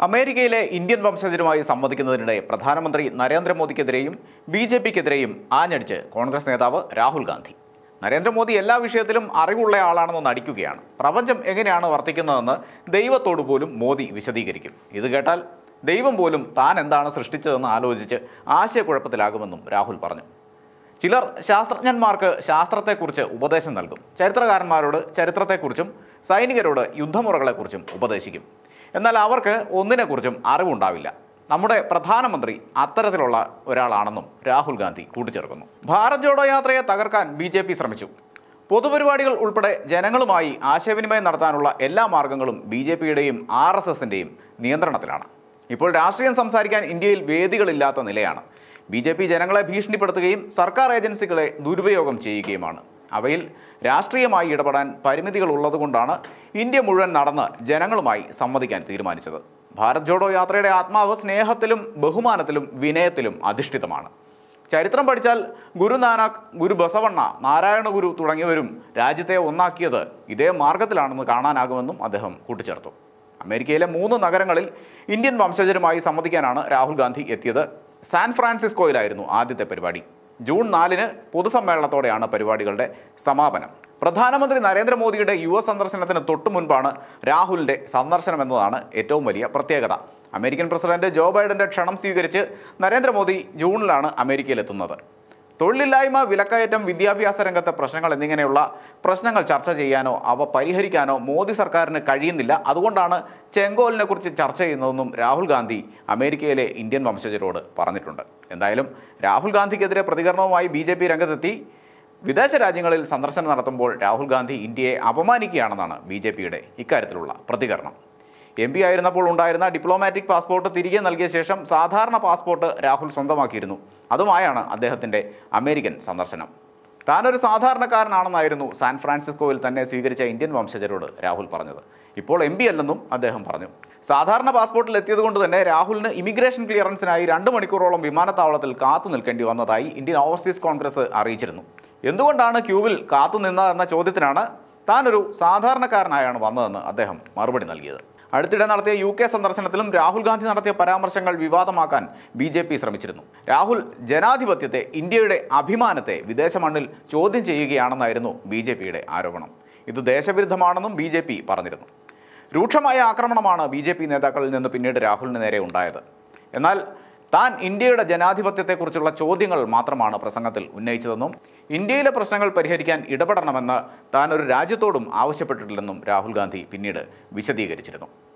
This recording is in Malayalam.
അമേരിക്കയിലെ ഇന്ത്യൻ വംശജരുമായി സംവദിക്കുന്നതിനിടെ പ്രധാനമന്ത്രി നരേന്ദ്രമോദിക്കെതിരെയും ബി ജെ പിക്കെതിരെയും ആഞ്ഞടിച്ച് കോൺഗ്രസ് നേതാവ് രാഹുൽ ഗാന്ധി നരേന്ദ്രമോദി എല്ലാ വിഷയത്തിലും അറിവുള്ള ആളാണെന്ന് നടിക്കുകയാണ് പ്രപഞ്ചം എങ്ങനെയാണ് വർത്തിക്കുന്നതെന്ന് ദൈവത്തോട് പോലും മോദി വിശദീകരിക്കും ഇത് കേട്ടാൽ ദൈവം പോലും താൻ എന്താണ് സൃഷ്ടിച്ചതെന്ന് ആലോചിച്ച് ആശയക്കുഴപ്പത്തിലാകുമെന്നും രാഹുൽ പറഞ്ഞു ചിലർ ശാസ്ത്രജ്ഞന്മാർക്ക് ശാസ്ത്രത്തെക്കുറിച്ച് ഉപദേശം നൽകും ചരിത്രകാരന്മാരോട് ചരിത്രത്തെക്കുറിച്ചും സൈനികരോട് യുദ്ധമുറകളെക്കുറിച്ചും ഉപദേശിക്കും എന്നാൽ അവർക്ക് ഒന്നിനെക്കുറിച്ചും അറിവുണ്ടാവില്ല നമ്മുടെ പ്രധാനമന്ത്രി അത്തരത്തിലുള്ള ഒരാളാണെന്നും രാഹുൽ ഗാന്ധി കൂട്ടിച്ചേർക്കുന്നു ഭാരത് ജോഡോ യാത്രയെ തകർക്കാൻ ബി ജെ പി ശ്രമിച്ചു പൊതുപരിപാടികൾ ഉൾപ്പെടെ ജനങ്ങളുമായി ആശയവിനിമയം നടത്താനുള്ള എല്ലാ മാർഗങ്ങളും ബി ജെ പിയുടെയും ആർ എസ് എസിൻ്റെയും നിയന്ത്രണത്തിലാണ് ഇപ്പോൾ രാഷ്ട്രീയം സംസാരിക്കാൻ ഇന്ത്യയിൽ വേദികളില്ലാത്ത നിലയാണ് ബി ജെ പി ജനങ്ങളെ ഭീഷണിപ്പെടുത്തുകയും സർക്കാർ ഏജൻസികളെ ദുരുപയോഗം ചെയ്യുകയുമാണ് അവയിൽ രാഷ്ട്രീയമായി ഇടപെടാൻ പരിമിതികൾ ഉള്ളതുകൊണ്ടാണ് ഇന്ത്യ മുഴുവൻ നടന്ന് ജനങ്ങളുമായി സംവദിക്കാൻ തീരുമാനിച്ചത് ഭാരത് ജോഡോ യാത്രയുടെ ആത്മാവ് സ്നേഹത്തിലും ബഹുമാനത്തിലും വിനയത്തിലും അധിഷ്ഠിതമാണ് ചരിത്രം പഠിച്ചാൽ ഗുരുനാനാക്ക് ഗുരു ബസവണ്ണ നാരായണ ഗുരു തുടങ്ങിയവരും രാജ്യത്തെ ഒന്നാക്കിയത് ഇതേ മാർഗത്തിലാണെന്ന് കാണാനാകുമെന്നും അദ്ദേഹം കൂട്ടിച്ചേർത്തു അമേരിക്കയിലെ മൂന്ന് നഗരങ്ങളിൽ ഇന്ത്യൻ വംശജരുമായി സംവദിക്കാനാണ് രാഹുൽ ഗാന്ധി എത്തിയത് സാൻ ഫ്രാൻസിസ്കോയിലായിരുന്നു ആദ്യത്തെ പരിപാടി ജൂൺ നാലിന് പൊതുസമ്മേളനത്തോടെയാണ് പരിപാടികളുടെ സമാപനം പ്രധാനമന്ത്രി നരേന്ദ്രമോദിയുടെ യു എസ് സന്ദർശനത്തിന് തൊട്ടു മുൻപാണ് രാഹുലിൻ്റെ സന്ദർശനം എന്നതാണ് ഏറ്റവും വലിയ പ്രത്യേകത അമേരിക്കൻ പ്രസിഡന്റ് ജോ ബൈഡന്റെ ക്ഷണം സ്വീകരിച്ച് നരേന്ദ്രമോദി ജൂണിലാണ് അമേരിക്കയിലെത്തുന്നത് തൊഴിലില്ലായ്മ വിലക്കയറ്റം വിദ്യാഭ്യാസ രംഗത്തെ പ്രശ്നങ്ങൾ എന്നിങ്ങനെയുള്ള പ്രശ്നങ്ങൾ ചർച്ച ചെയ്യാനോ അവ പരിഹരിക്കാനോ മോദി സർക്കാരിന് കഴിയുന്നില്ല അതുകൊണ്ടാണ് ചെങ്കോലിനെ കുറിച്ച് ചർച്ച ചെയ്യുന്നതെന്നും രാഹുൽ ഗാന്ധി അമേരിക്കയിലെ ഇന്ത്യൻ വംശജരോട് പറഞ്ഞിട്ടുണ്ട് എന്തായാലും രാഹുൽ ഗാന്ധിക്കെതിരെ പ്രതികരണവുമായി ബി ജെ പി രംഗത്തെത്തി വിദേശ രാജ്യങ്ങളിൽ സന്ദർശനം നടത്തുമ്പോൾ രാഹുൽ ഗാന്ധി ഇന്ത്യയെ അപമാനിക്കുകയാണെന്നാണ് ബി ജെ പിയുടെ ഇക്കാര്യത്തിലുള്ള പ്രതികരണം എം പി ആയിരുന്നപ്പോൾ ഉണ്ടായിരുന്ന ഡിപ്ലോമാറ്റിക് പാസ്പോർട്ട് തിരികെ നൽകിയ ശേഷം സാധാരണ പാസ്പോർട്ട് രാഹുൽ സ്വന്തമാക്കിയിരുന്നു അതുമായാണ് അദ്ദേഹത്തിൻ്റെ അമേരിക്കൻ സന്ദർശനം താനൊരു സാധാരണക്കാരനാണെന്നായിരുന്നു സാൻ ഫ്രാൻസിസ്കോയിൽ തന്നെ സ്വീകരിച്ച ഇന്ത്യൻ വംശജരോട് രാഹുൽ പറഞ്ഞത് ഇപ്പോൾ എം പി അല്ലെന്നും അദ്ദേഹം പറഞ്ഞു സാധാരണ പാസ്പോർട്ടിൽ എത്തിയതുകൊണ്ട് തന്നെ രാഹുലിന് ഇമിഗ്രേഷൻ ക്ലിയറൻസിനായി രണ്ട് മണിക്കൂറോളം വിമാനത്താവളത്തിൽ കാത്തു നിൽക്കേണ്ടി വന്നതായി ഇന്ത്യൻ ഓവർസീസ് കോൺഗ്രസ് അറിയിച്ചിരുന്നു എന്തുകൊണ്ടാണ് ക്യൂവിൽ കാത്തുനിന്നതെന്ന ചോദ്യത്തിനാണ് താനൊരു സാധാരണക്കാരനായാണ് വന്നതെന്ന് അദ്ദേഹം മറുപടി നൽകിയത് അടുത്തിടെ നടത്തിയ യു കെ സന്ദർശനത്തിലും രാഹുൽ ഗാന്ധി നടത്തിയ പരാമർശങ്ങൾ വിവാദമാക്കാൻ ബി ജെ പി ശ്രമിച്ചിരുന്നു രാഹുൽ ജനാധിപത്യത്തെ ഇന്ത്യയുടെ അഭിമാനത്തെ വിദേശ മണ്ണിൽ ചോദ്യം ചെയ്യുകയാണെന്നായിരുന്നു ബി ജെ പിയുടെ ആരോപണം ഇത് ദേശവിരുദ്ധമാണെന്നും ബി ജെ പി പറഞ്ഞിരുന്നു രൂക്ഷമായ ആക്രമണമാണ് ബി ജെ പി നേതാക്കളിൽ നിന്ന് പിന്നീട് രാഹുലിന് നേരെ ഉണ്ടായത് എന്നാൽ താൻ ഇന്ത്യയുടെ ജനാധിപത്യത്തെക്കുറിച്ചുള്ള ചോദ്യങ്ങൾ മാത്രമാണ് പ്രസംഗത്തിൽ ഉന്നയിച്ചതെന്നും ഇന്ത്യയിലെ പ്രശ്നങ്ങൾ പരിഹരിക്കാൻ ഇടപെടണമെന്ന് താൻ ഒരു രാജ്യത്തോടും ആവശ്യപ്പെട്ടിട്ടില്ലെന്നും രാഹുൽ ഗാന്ധി പിന്നീട് വിശദീകരിച്ചിരുന്നു